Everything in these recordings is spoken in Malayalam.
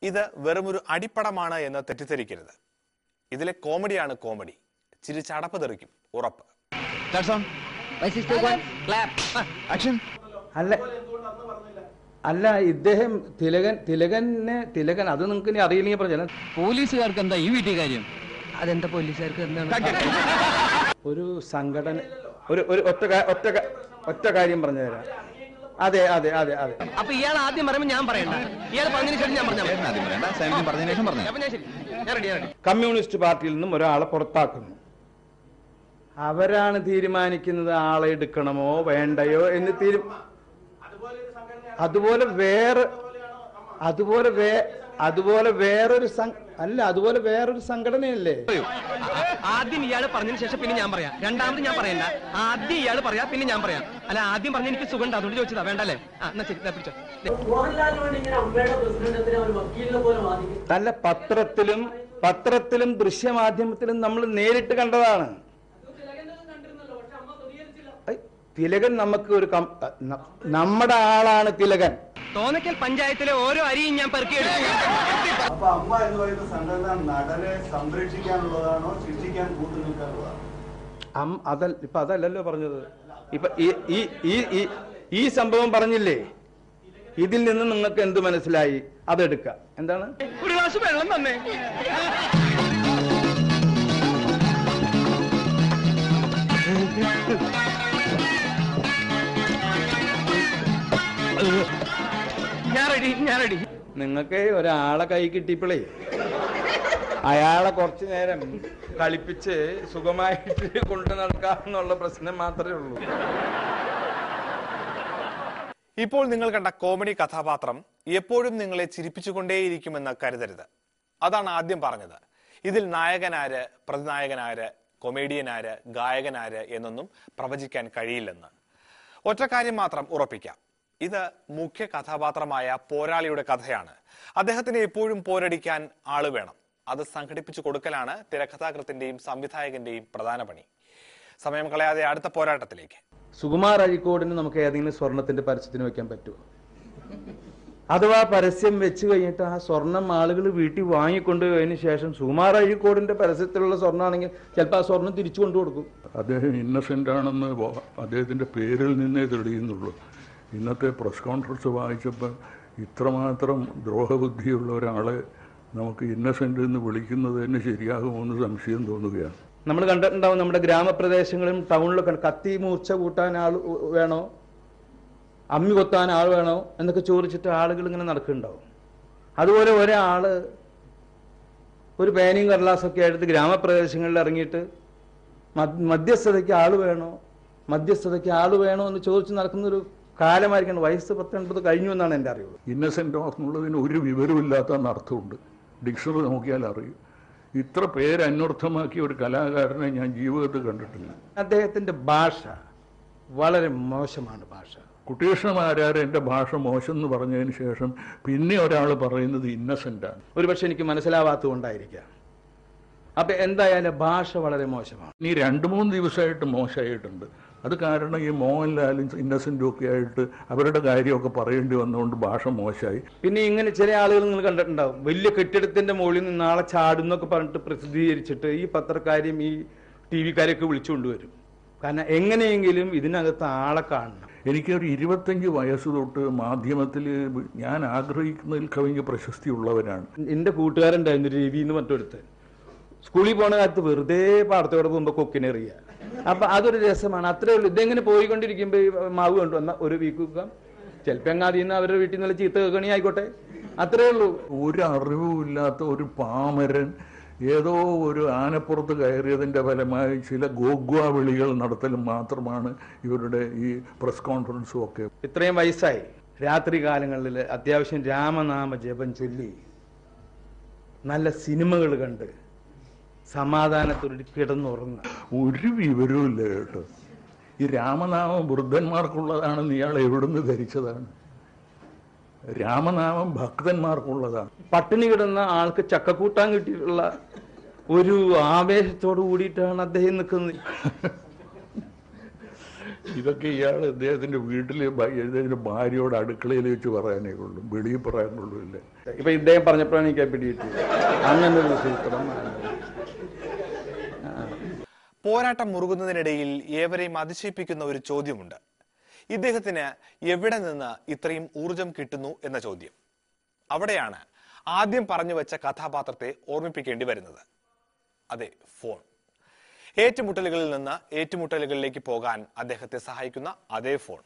ഇത് വെറുമൊരു അടിപ്പടമാണ് എന്ന് തെറ്റിദ്ധരിക്കരുത് ഇതിലെ കോമഡിയാണ് കോമഡി ചിരിച്ചടപ്പ് തെറിക്കും ഉറപ്പ് ആക്ഷൻ അല്ല അല്ല ഇദ്ദേഹം തിലകൻ തിലകനെ തിലകൻ അത് നിങ്ങൾക്ക് ഇനി അറിയില്ലെങ്കിൽ പറഞ്ഞാൽ പോലീസുകാർക്ക് എന്താ ഈ വീട്ടിൽ കാര്യം അതെന്താ പോലീസുകാർക്ക് എന്താണ് ഒരു സംഘടന ഒരു ഒരു ഒറ്റ കാ- ഒറ്റ കാ- ഒറ്റ കാര്യം പറഞ്ഞു തരാം അതെ അതെ അതെ അതെ അപ്പൊ ഇയാൾ ആദ്യം പറയുമ്പോൾ ഞാൻ പറയണ്ട ഇയാൾ പറഞ്ഞതിന് ശേഷം ഞാൻ പറഞ്ഞാൽ ചേട്ടൻ ആദ്യം പറയണ്ട സൈനികൻ പറഞ്ഞതിന് ശേഷം പറഞ്ഞു അപ്പൊ ഞാൻ ശരി ഞാൻ റെഡി റെഡി കമ്മ്യൂണിസ്റ്റ് പാർട്ടിയിൽ നിന്നും ഒരാളെ പുറത്താക്കുന്നു അവരാണ് തീരുമാനിക്കുന്നത് ആളെ എടുക്കണമോ വേണ്ടയോ എന്ന് തീരു അതുപോലെ വേറെ അതുപോലെ വേ അതുപോലെ വേറൊരു സം- അല്ല അതുപോലെ വേറൊരു സംഘടനയല്ലേ ആദ്യം ഇയാൾ പറഞ്ഞതിന് ശേഷം പിന്നെ ഞാൻ പറയാം രണ്ടാമത് ഞാൻ പറയണ്ട ആദ്യം ഇയാൾ പറയാ പിന്നെ ഞാൻ പറയാം അല്ല ആദ്യം പറഞ്ഞ എനിക്ക് സുഖം ഉണ്ട് അതുകൊണ്ട് ചോദിച്ചതാ വേണ്ടല്ലേ ആ എന്നാ ശരി ദാ പിടിച്ചോ ദേ. മോഹൻലാലിന് വേണ്ടി ഇങ്ങനെ അമ്മയുടെ പ്രസിഡന്റത്തിന് ഒരു വക്കീലിനെ പോലെ വാദിക്കും നല്ല പത്രത്തിലും പത്രത്തിലും ദൃശ്യമാധ്യമത്തിലും നമ്മൾ നേരിട്ട് കണ്ടതാണ് ഐ, തിലകൻ നമുക്ക് ഒരു കം- ന- നമ്മുടെ ആളാണ് തിലകൻ തോന്നക്കൽ പഞ്ചായത്തിലെ ഓരോ അരിയും ഞാൻ പെറുക്കിയെടുത്തു അപ്പൊ അമ്മ എന്ന് പറയുന്ന സംഘടന നടനെ സംരക്ഷിക്കാനുള്ളതാണോ ശിക്ഷിക്കാൻ കൂട്ടുനിൽക്കാനുള്ളതാണോ അം അതല്ല ഇപ്പൊ അതല്ലല്ലോ പറഞ്ഞത് ഇപ്പൊ ഈ ഈ ഈ ഈ ഈ സംഭവം പറഞ്ഞില്ലേ ഇതിൽ നിന്ന് നിങ്ങൾക്ക് എന്ത് മനസ്സിലായി അതെടുക്കാം എന്താണ് ഒരു ഗ്ലാസ് വെള്ളം തന്നെ ഞാൻ റെഡി ഞാൻ റെഡി നിങ്ങൾക്ക് ഒരാളെ കൈ കിട്ടിയപ്പോഴേ അയാളെ കുറച്ചു നേരം കളിപ്പിച്ച് സുഖമായിട്ട് കൊണ്ടു നടക്കാമെന്നുള്ള പ്രശ്നം മാത്രമേ ഉള്ളൂ ഇപ്പോൾ നിങ്ങൾ കണ്ട കോമഡി കഥാപാത്രം എപ്പോഴും നിങ്ങളെ ചിരിപ്പിച്ചുകൊണ്ടേയിരിക്കുമെന്ന് കരുതരുത് അതാണ് ആദ്യം പറഞ്ഞത് ഇതിൽ നായകനാര് പ്രതിനായകനാര് കൊമേഡിയനാര് ഗായകനാര് എന്നൊന്നും പ്രവചിക്കാൻ കഴിയില്ലെന്ന് ഒറ്റ കാര്യം മാത്രം ഉറപ്പിക്കാം ഇത് മുഖ്യ കഥാപാത്രമായ പോരാളിയുടെ കഥയാണ് അദ്ദേഹത്തിന് എപ്പോഴും പോരടിക്കാൻ ആള് വേണം അത് സംഘടിപ്പിച്ചു കൊടുക്കലാണ് തിരക്കഥാകൃത്തിന്റെയും സംവിധായകന്റെയും പ്രധാന പണി സമയം കളയാതെ അടുത്ത പോരാട്ടത്തിലേക്ക് സുകുമാർ അഴിക്കോടിന് നമുക്ക് ഏതെങ്കിലും സ്വർണത്തിന്റെ പരസ്യത്തിന് വെക്കാൻ പറ്റുമോ അഥവാ പരസ്യം വെച്ച് കഴിഞ്ഞിട്ട് ആ സ്വർണം ആളുകൾ വീട്ടിൽ വാങ്ങിക്കൊണ്ടുപോയതിനു ശേഷം സുകുമാർ അഴിക്കോടിന്റെ പരസ്യത്തിലുള്ള സ്വർണ്ണമാണെങ്കിൽ ചിലപ്പോൾ ആ സ്വർണം തിരിച്ചു കൊണ്ടു കൊടുക്കും അദ്ദേഹം ഇന്നസെൻ്റ് ആണെന്ന് വ- അദ്ദേഹത്തിൻ്റെ പേരിൽ നിന്നേ തെളിയുന്നുള്ളൂ ഇന്നത്തെ പ്രസ് കോൺഫറൻസ് വായിച്ചപ്പോൾ ഇത്രമാത്രം ദ്രോഹബുദ്ധിയുള്ള ഒരാളെ നമുക്ക് ഇന്നസെൻ്റ് എന്ന് വിളിക്കുന്നത് തന്നെ ശരിയാകുമോ എന്ന് സംശയം തോന്നുകയാണ് നമ്മൾ കണ്ടിട്ടുണ്ടാവും നമ്മുടെ ഗ്രാമപ്രദേശങ്ങളിലും ടൗണിലൊക്കെ കത്തി മൂർച്ച കൂട്ടാൻ ആൾ വേണോ അമ്മി കൊത്താൻ ആൾ വേണോ എന്നൊക്കെ ചോദിച്ചിട്ട് ആളുകൾ ഇങ്ങനെ നടക്കുന്നുണ്ടാവും അതുപോലെ ഒരാള് ഒരു പേനയും കടലാസൊക്കെ ആയിട്ട് ഗ്രാമപ്രദേശങ്ങളിൽ ഇറങ്ങിയിട്ട് മദ്- മധ്യസ്ഥതയ്ക്ക് ആള് വേണോ മധ്യസ്ഥതയ്ക്ക് ആള് വേണോ എന്ന് ചോദിച്ച് നടക്കുന്ന ഒരു കാലമായിരിക്കണം വയസ്സ് പത്തൊൻപത് കഴിഞ്ഞു എന്നാണ് എൻ്റെ അറിവ് ഇന്നസെൻ്റ് എന്നുള്ളതിന് ഒരു വിവരമില്ലാത്ത അർത്ഥമുണ്ട് ഡിക്ഷണറി നോക്കിയാൽ അറിയും ഇത്ര പേര് അന്വർത്ഥമാക്കിയ ഒരു കലാകാരനെ ഞാൻ ജീവിതത്തിൽ കണ്ടിട്ടില്ല അദ്ദേഹത്തിന്റെ ഭാഷ വളരെ മോശമാണ് ഭാഷ കുട്ടീഷ്ണമാരാർ എൻ്റെ ഭാഷ മോശം എന്ന് പറഞ്ഞതിന് ശേഷം പിന്നെ ഒരാൾ പറയുന്നത് ഇന്നസെൻ്റാണ് ഒരുപക്ഷെ എനിക്ക് മനസ്സിലാവാത്തത് കൊണ്ടായിരിക്കാം അപ്പൊ എന്തായാലും ഭാഷ വളരെ മോശമാണ് ഇനി രണ്ട് മൂന്ന് ദിവസമായിട്ട് മോശമായിട്ടുണ്ട് അത് കാരണം ഈ മോഹൻലാലും ഇന്നസെൻറ്റും ഒക്കെ ആയിട്ട് അവരുടെ കാര്യമൊക്കെ പറയേണ്ടി വന്നുകൊണ്ട് ഭാഷ മോശമായി പിന്നെ ഇങ്ങനെ ചില ആളുകൾ നിങ്ങൾ കണ്ടിട്ടുണ്ടാവും വലിയ കെട്ടിടത്തിന്റെ മുകളിൽ നിന്ന് നാളെ ചാടുന്നൊക്കെ പറഞ്ഞിട്ട് പ്രസിദ്ധീകരിച്ചിട്ട് ഈ പത്രക്കാരെയും ഈ ടി വിക്കാരെയൊക്കെ വിളിച്ചുകൊണ്ടുവരും കാരണം എങ്ങനെയെങ്കിലും ഇതിനകത്ത് ആളെ കാണണം എനിക്കൊരു ഇരുപത്തഞ്ച് വയസ്സ് തൊട്ട് മാധ്യമത്തിൽ ഞാൻ ആഗ്രഹിക്കുന്നതിൽ കവിഞ്ഞ പ്രശസ്തിയുള്ളവരാണ് എന്റെ കൂട്ടുകാരുണ്ടായിരുന്നു രവി എന്ന് പറഞ്ഞെടുത്ത് സ്കൂളിൽ പോണ കാലത്ത് വെറുതെ പാടത്തോടെ പോകുമ്പോ കൊക്കിനെറിയുക അപ്പൊ അതൊരു രസമാണ് അത്രേ ഉള്ളൂ ഇതെങ്ങനെ പോയിക്കൊണ്ടിരിക്കുമ്പോ ഈ മാവ് കൊണ്ടുവന്ന ഒരു വീക്ക് വെക്കാം ചിലപ്പോ എങ്ങാതിൽ നിന്ന് അവരുടെ വീട്ടിൽ നിന്ന് ചീത്ത കേൾക്കണി ആയിക്കോട്ടെ അത്രേ ഉള്ളൂ ഒരു അറിവുമില്ലാത്ത ഒരു പാമരൻ ഏതോ ഒരു ആനപ്പുറത്ത് കയറിയതിൻ്റെ ഫലമായി ചില ഗോഗ്വ വിളികൾ നടത്തലും മാത്രമാണ് ഇവരുടെ ഈ പ്രസ് കോൺഫറൻസും ഒക്കെ ഇത്രയും വയസ്സായി രാത്രി കാലങ്ങളിൽ അത്യാവശ്യം രാമനാമ ജപം ചൊല്ലി നല്ല സിനിമകൾ കണ്ട് സമാധാനത്തോടെ കിടന്നുറങ്ങുക ഒരു വിവരവും ഇല്ല കേട്ടോ ഈ രാമനാമം വൃദ്ധന്മാർക്കുള്ളതാണെന്ന് ഇയാൾ എവിടുന്ന് ധരിച്ചതാണ് രാമനാമം ഭക്തന്മാർക്കുള്ളതാണ് പട്ടിണി കിടന്ന ആൾക്ക് ചക്കക്കൂട്ടാൻ കിട്ടിയിട്ടുള്ള ഒരു ആവേശത്തോട് കൂടിയിട്ടാണ് അദ്ദേഹം നിൽക്കുന്നത് ഇതൊക്കെ ഇയാൾ അദ്ദേഹത്തിന്റെ വീട്ടിൽ അദ്ദേഹത്തിന്റെ ഭാര്യയോട് അടുക്കളയിൽ വെച്ച് പറയാനേ ഉള്ളൂ വെളിയിൽ പറയാൻ കൊള്ളൂല്ല ഇപ്പൊ ഇദ്ദേഹം പറഞ്ഞപ്പോഴാണ് എനിക്ക് പിടികിട്ടിയത് അങ്ങനെ ഒരു സൂത്രം പോരാട്ടം മുറുകുന്നതിനിടയിൽ ഏവരെയും അതിശയിപ്പിക്കുന്ന ഒരു ചോദ്യമുണ്ട് ഇദ്ദേഹത്തിന് എവിടെ നിന്ന് ഇത്രയും ഊർജം കിട്ടുന്നു എന്ന ചോദ്യം അവിടെയാണ് ആദ്യം പറഞ്ഞു വെച്ച കഥാപാത്രത്തെ ഓർമ്മിപ്പിക്കേണ്ടി വരുന്നത് അതെ ഫോൺ ഏറ്റുമുട്ടലുകളിൽ നിന്ന് ഏറ്റുമുട്ടലുകളിലേക്ക് പോകാൻ അദ്ദേഹത്തെ സഹായിക്കുന്ന അതേ phone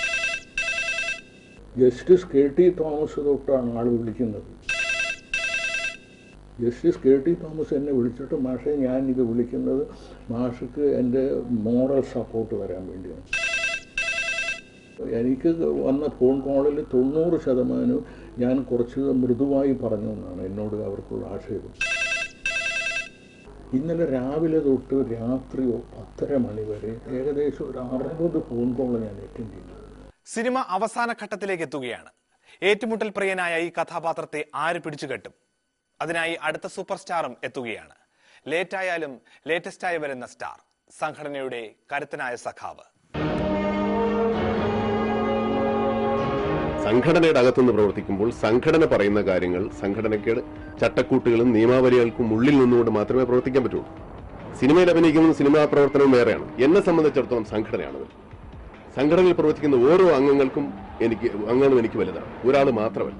justice K T Thomas തൊട്ടാണ് ആൾ വിളിക്കുന്നത് ജസ്റ്റിസ് കെ ടി തോമസ് എന്നെ വിളിച്ചിട്ട് മാഷെ ഞാൻ ഇത് വിളിക്കുന്നത് മാഷക്ക് എൻ്റെ മോറൽ സപ്പോർട്ട് തരാൻ വേണ്ടിയാണ് എനിക്ക് വന്ന ഫോൺ കോളിൽ തൊണ്ണൂറ് ശതമാനവും ഞാൻ കുറച്ച് മൃദുവായി പറഞ്ഞു എന്നാണ് എന്നോട് അവർക്കുള്ള ആക്ഷേപം ഇന്നലെ രാവിലെ തൊട്ട് രാത്രി പത്തര മണി വരെ ഏകദേശം ഒരു അറുപത് ഫോൺ കോൾ ഞാൻ അറ്റൻഡ് ചെയ്തു സിനിമ അവസാന ഘട്ടത്തിലേക്ക് എത്തുകയാണ് ഏറ്റുമുട്ടൽ പ്രിയനായ ഈ കഥാപാത്രത്തെ ആര് പിടിച്ചുകെട്ടും അതിനായി അടുത്ത സൂപ്പർ സ്റ്റാറും എത്തുകയാണ് ലേറ്റായാലും ലേറ്റസ്റ്റായി വരുന്ന സ്റ്റാർ സംഘടനയുടെ കരുത്തനായ സഖാവ് സംഘടനയുടെ അകത്തുനിന്ന് പ്രവർത്തിക്കുമ്പോൾ സംഘടന പറയുന്ന കാര്യങ്ങൾ സംഘടനയ്ക്ക് ചട്ടക്കൂട്ടുകളും നിയമാവലികൾക്കും ഉള്ളിൽ നിന്നുകൊണ്ട് മാത്രമേ പ്രവർത്തിക്കാൻ പറ്റുള്ളൂ സിനിമയിൽ അഭിനയിക്കുന്നതും സിനിമാ പ്രവർത്തനവും വേറെയാണ് എന്നെ സംബന്ധിച്ചിടത്തോളം സംഘടനയാണത് സംഘടനയിൽ പ്രവർത്തിക്കുന്ന ഓരോ അംഗങ്ങൾക്കും എനിക്ക് അംഗങ്ങളും എനിക്ക് വലുതാണ് ഒരാൾ മാത്രമല്ല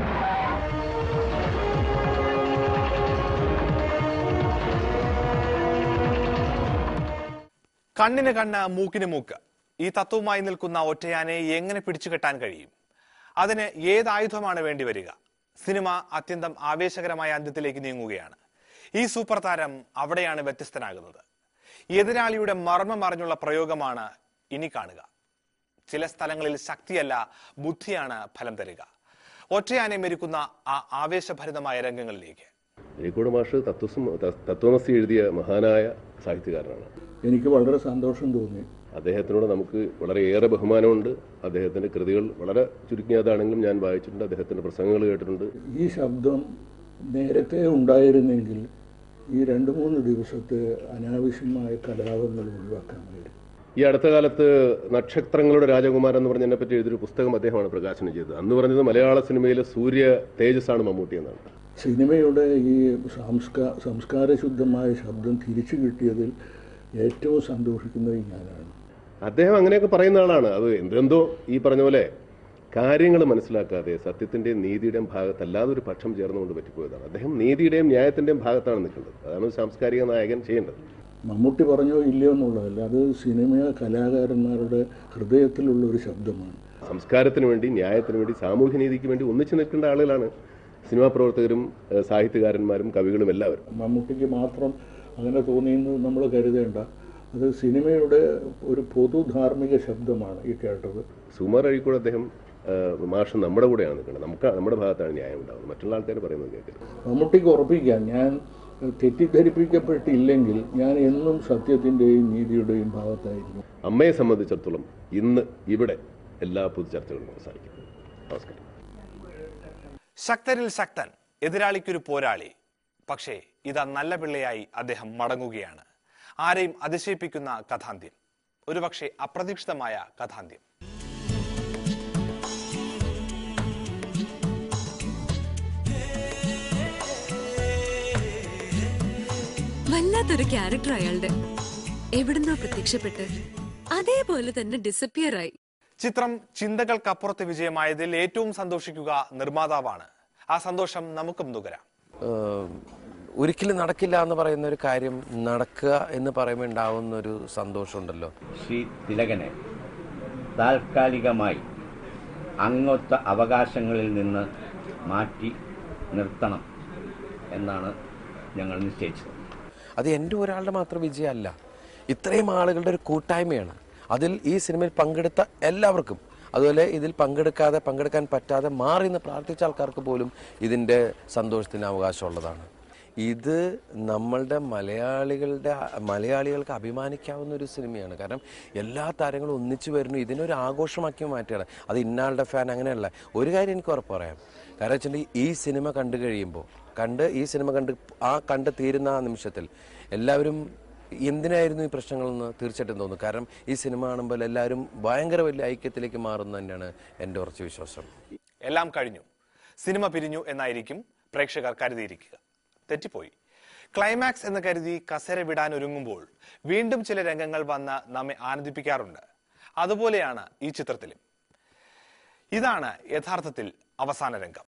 കണ്ണിന് കണ്ണ് മൂക്കിന് മൂക്ക് ഈ തത്വവുമായി നിൽക്കുന്ന ഒറ്റയാനെ എങ്ങനെ പിടിച്ചുകെട്ടാൻ കഴിയും അതിന് ഏത് ആയുധമാണ് വേണ്ടി വരിക സിനിമ അത്യന്തം ആവേശകരമായ അന്ത്യത്തിലേക്ക് നീങ്ങുകയാണ് ഈ സൂപ്പർ താരം അവിടെയാണ് വ്യത്യസ്തനാകുന്നത് എതിരാളിയുടെ മർമ്മം അറിഞ്ഞുള്ള പ്രയോഗമാണ് ഇനി കാണുക ചില സ്ഥലങ്ങളിൽ ശക്തിയല്ല ബുദ്ധിയാണ് ഫലം തരിക ഒറ്റയാനെ മെരുക്കുന്ന ആ ആവേശഭരിതമായ രംഗങ്ങളിലേക്ക് അരീക്കോട് മാഷ് തത്വസം തത്വമസി എഴുതിയ മഹാനായ സാഹിത്യകാരനാണ് എനിക്ക് വളരെ സന്തോഷം തോന്നി അദ്ദേഹത്തിനോട് നമുക്ക് വളരെയേറെ ബഹുമാനമുണ്ട് അദ്ദേഹത്തിന്റെ കൃതികൾ വളരെ ചുരുങ്ങിയതാണെങ്കിലും ഞാൻ വായിച്ചിട്ടുണ്ട് അദ്ദേഹത്തിന്റെ പ്രസംഗങ്ങൾ കേട്ടിട്ടുണ്ട് ഈ ശബ്ദം നേരത്തെ ഉണ്ടായിരുന്നെങ്കിൽ ഈ രണ്ട് മൂന്ന് ദിവസത്തെ അനാവശ്യമായ കലാപങ്ങൾ ഒഴിവാക്കാമായിരുന്നു ഈ അടുത്ത കാലത്ത് നക്ഷത്രങ്ങളുടെ രാജകുമാരൻ എന്ന് പറഞ്ഞതിനെ പറ്റി എഴുതിയൊരു പുസ്തകം അദ്ദേഹമാണ് പ്രകാശനം ചെയ്തത് അന്ന് പറഞ്ഞത് മലയാള സിനിമയിലെ സൂര്യ തേജസ്സാണ് മമ്മൂട്ടി എന്നാണ് സിനിമയുടെ ഈ സംസ്കാ സംസ്കാരശുദ്ധമായ ശബ്ദം തിരിച്ചു കിട്ടിയതിൽ ഏറ്റവും സന്തോഷിക്കുന്നത് ഞാനാണ് അദ്ദേഹം അങ്ങനെയൊക്കെ പറയുന്ന ആളാണ് അത് എന്തെന്തോ ഈ പറഞ്ഞ പോലെ കാര്യങ്ങൾ മനസ്സിലാക്കാതെ സത്യത്തിന്റെയും നീതിയുടെയും ഭാഗത്തല്ലാതെ ഒരു പക്ഷം ചേർന്നുകൊണ്ട് പറ്റിപ്പോയതാണ് അദ്ദേഹം നീതിയുടെയും ന്യായത്തിന്റെയും ഭാഗത്താണ് നിൽക്കുന്നത് അതാണ് ഒരു സാംസ്കാരിക നായകൻ ചെയ്യേണ്ടത് മമ്മൂട്ടി പറഞ്ഞോ ഇല്ലയോ എന്നുള്ളതല്ല അത് സിനിമ കലാകാരന്മാരുടെ ഹൃദയത്തിലുള്ള ഒരു ശബ്ദമാണ് സംസ്കാരത്തിന് വേണ്ടി ന്യായത്തിന് വേണ്ടി സാമൂഹ്യ നീതിക്ക് വേണ്ടി ഒന്നിച്ചു നിൽക്കേണ്ട ആളുകളാണ് സിനിമാ പ്രവർത്തകരും ഏഹ് സാഹിത്യകാരന്മാരും കവികളും എല്ലാവരും മമ്മൂട്ടിക്ക് മാത്രം അങ്ങനെ തോന്നിയെന്ന് നമ്മൾ കരുതേണ്ട അത് സിനിമയുടെ ഒരു പൊതു ധാർമ്മിക ശബ്ദമാണ് ഈ കേട്ടത് സുമാർ അഴീക്കോട് അദ്ദേഹം ഏഹ് മാഷ് നമ്മുടെ കൂടെയാണ് നിൽക്കുന്നത് നമുക്ക് നമ്മുടെ ഭാഗത്താണ് ന്യായം ഉണ്ടാകുന്നത് മറ്റുള്ള ആൾക്കാർ പറയുന്നത് കേൾക്കരുത് മമ്മൂട്ടിക്ക് ഉറപ്പിക്കാം ഞാൻ തെറ്റിദ്ധരിപ്പിക്കപ്പെട്ടില്ലെങ്കിൽ ഞാൻ എന്നും സത്യത്തിൻ്റെയും നീതിയുടെയും ഭാഗത്തായിരിക്കും അമ്മയെ സംബന്ധിച്ചിടത്തോളം ഇന്ന് ഇവിടെ എല്ലാ പൊതുചർച്ചകളും അവസാനിക്കും നമസ്കാരം ശക്തരിൽ ശക്തൻ എതിരാളിക്കൊരു പോരാളി പക്ഷേ ഇതാ നല്ല പിള്ളയായി അദ്ദേഹം മടങ്ങുകയാണ് ആരെയും അതിശയിപ്പിക്കുന്ന കഥാന്ത്യം ഒരുപക്ഷെ അപ്രതീക്ഷിതമായ കഥാന്ത്യം വല്ലാത്തൊരു ക്യാരക്ടർ അയാളുടെ എവിടുന്നോ പ്രത്യക്ഷപ്പെട്ട് അതേപോലെ തന്നെ ഡിസപ്പിയർ ആയി ചിത്രം ചിന്തകൾക്കപ്പുറത്ത് വിജയമായതിൽ ഏറ്റവും സന്തോഷിക്കുക നിർമ്മാതാവാണ് ആ സന്തോഷം നമുക്കും നുകരാം ഒരിക്കലും നടക്കില്ല എന്ന് പറയുന്ന ഒരു കാര്യം നടക്കുക എന്ന് പറയുമ്പോൾ ഉണ്ടാവുന്ന ഒരു സന്തോഷമുണ്ടല്ലോ ശ്രീ തിലകനെ താൽക്കാലികമായി അങ്ങൊത്ത അവകാശങ്ങളിൽ നിന്ന് മാറ്റി നിർത്തണം എന്നാണ് ഞങ്ങൾ നിശ്ചയിച്ചത് അത് എൻ്റെ ഒരാളുടെ മാത്രം വിജയമല്ല ഇത്രയും ആളുകളുടെ ഒരു കൂട്ടായ്മയാണ് അതിൽ ഈ സിനിമയിൽ പങ്കെടുത്ത എല്ലാവർക്കും അതുപോലെ ഇതിൽ പങ്കെടുക്കാതെ പങ്കെടുക്കാൻ പറ്റാതെ മാറി നിന്ന് പ്രാർത്ഥിച്ച ആൾക്കാർക്ക് പോലും ഇതിൻ്റെ സന്തോഷത്തിന് അവകാശമുള്ളതാണ് ഇത് നമ്മളുടെ മലയാളികളുടെ മലയാളികൾക്ക് അഭിമാനിക്കാവുന്ന ഒരു സിനിമയാണ് കാരണം എല്ലാ താരങ്ങളും ഒന്നിച്ചു വരുന്നു ഇതിനൊരു ആഘോഷമാക്കി മാറ്റുകയാണ് അത് ഇന്നാളുടെ ഫാൻ അങ്ങനെയല്ല ഒരു കാര്യം എനിക്ക് ഉറപ്പ് പറയാം കാരണം വെച്ചിട്ടുണ്ടെങ്കിൽ ഈ സിനിമ കണ്ടു കഴിയുമ്പോൾ കണ്ട് ഈ സിനിമ കണ്ട് ആ കണ്ട് തീരുന്ന ആ നിമിഷത്തിൽ എല്ലാവരും എന്തിനായിരുന്നു ഈ പ്രശ്നങ്ങളെന്ന് തീർച്ചയായിട്ടും തോന്നുന്നു കാരണം ഈ സിനിമ കാണുമ്പോൾ എല്ലാവരും ഭയങ്കര വലിയ ഐക്യത്തിലേക്ക് മാറുന്ന തന്നെയാണ് എൻ്റെ ഉറച്ച വിശ്വാസം എല്ലാം കഴിഞ്ഞു സിനിമ പിരിഞ്ഞു എന്നായിരിക്കും പ്രേക്ഷകർ കരുതിയിരിക്കുക തെറ്റിപ്പോയി ക്ലൈമാക്സ് എന്ന് കരുതി കസര വിടാൻ ഒരുങ്ങുമ്പോൾ വീണ്ടും ചില രംഗങ്ങൾ വന്ന് നമ്മെ ആനന്ദിപ്പിക്കാറുണ്ട് അതുപോലെയാണ് ഈ ചിത്രത്തിലും ഇതാണ് യഥാർത്ഥത്തിൽ അവസാന രംഗം